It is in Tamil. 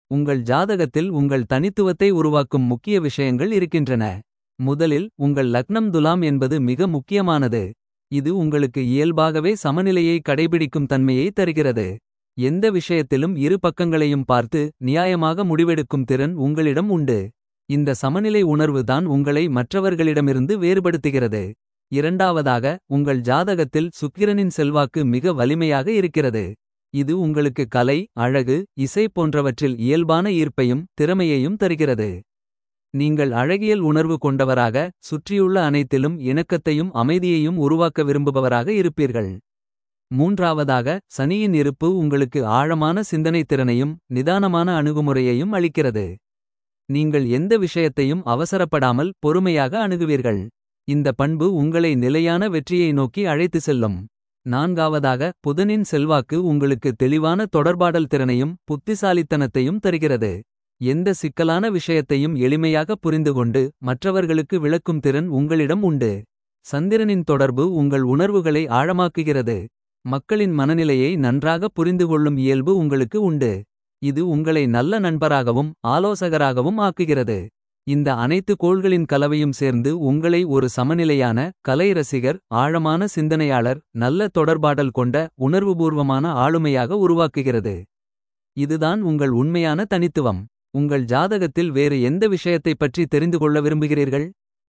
உங்கள் ஜாதகத்தில் உங்கள் தனித்துவத்தை உருவாக்கும் முக்கிய விஷயங்கள் இருக்கின்றன. முதலில் உங்கள் லக்னம் துலாம் என்பது மிக முக்கியமானது. இது உங்களுக்கு இயல்பாகவே சமநிலையை கடைபிடிக்கும் தன்மையை தருகிறது. எந்த விஷயத்திலும் இரு பக்கங்களையும் பார்த்து நியாயமாக முடிவெடுக்கும் திறன் உங்களிடம் உண்டு. இந்த சமநிலை உணர்வு தான் உங்களை மற்றவர்களிடமிருந்து வேறுபடுத்துகிறது. இரண்டாவதாக உங்கள் ஜாதகத்தில் சுக்கிரனின் செல்வாக்கு மிக வலிமையாக இருக்கிறது. இது உங்களுக்கு கலை அழகு இசை போன்றவற்றில் இயல்பான ஈர்ப்பையும் திறமையையும் தருகிறது. நீங்கள் அழகியல் உணர்வு கொண்டவராக சுற்றியுள்ள அனைத்திலும் இணக்கத்தையும் அமைதியையும் உருவாக்க விரும்புபவராக இருப்பீர்கள். மூன்றாவதாக சனியின் இருப்பு உங்களுக்கு ஆழமான சிந்தனை திறனையும் நிதானமான அணுகுமுறையையும் அளிக்கிறது. நீங்கள் எந்த விஷயத்தையும் அவசரப்படாமல் பொறுமையாக அணுகுவீர்கள். இந்த பண்பு உங்களை நிலையான வெற்றியை நோக்கி அழைத்து செல்லும். நான்காவதாக புதனின் செல்வாக்கு உங்களுக்கு தெளிவான தொடர்பாடல் திறனையும் புத்திசாலித்தனத்தையும் தருகிறது. எந்த சிக்கலான விஷயத்தையும் எளிமையாக புரிந்துகொண்டு மற்றவர்களுக்கு விளக்கும் திறன் உங்களிடம் உண்டு. சந்திரனின் தொடர்பு உங்கள் உணர்வுகளை ஆழமாக்குகிறது. மக்களின் மனநிலையை நன்றாக புரிந்துகொள்ளும் இயல்பு உங்களுக்கு உண்டு. இது உங்களை நல்ல நண்பராகவும் ஆலோசகராகவும் ஆக்குகிறது. இந்த அனைத்து கோள்களின் கலவையும் சேர்ந்து உங்களை ஒரு சமநிலையான கலை ரசிகர் ஆழமான சிந்தனையாளர் நல்ல தொடர்பாடல் கொண்ட உணர்வுபூர்வமான ஆளுமையாக உருவாக்குகிறது. இதுதான் உங்கள் உண்மையான தனித்துவம். உங்கள் ஜாதகத்தில் வேறு எந்த விஷயத்தைப் பற்றி தெரிந்து கொள்ள விரும்புகிறீர்கள்.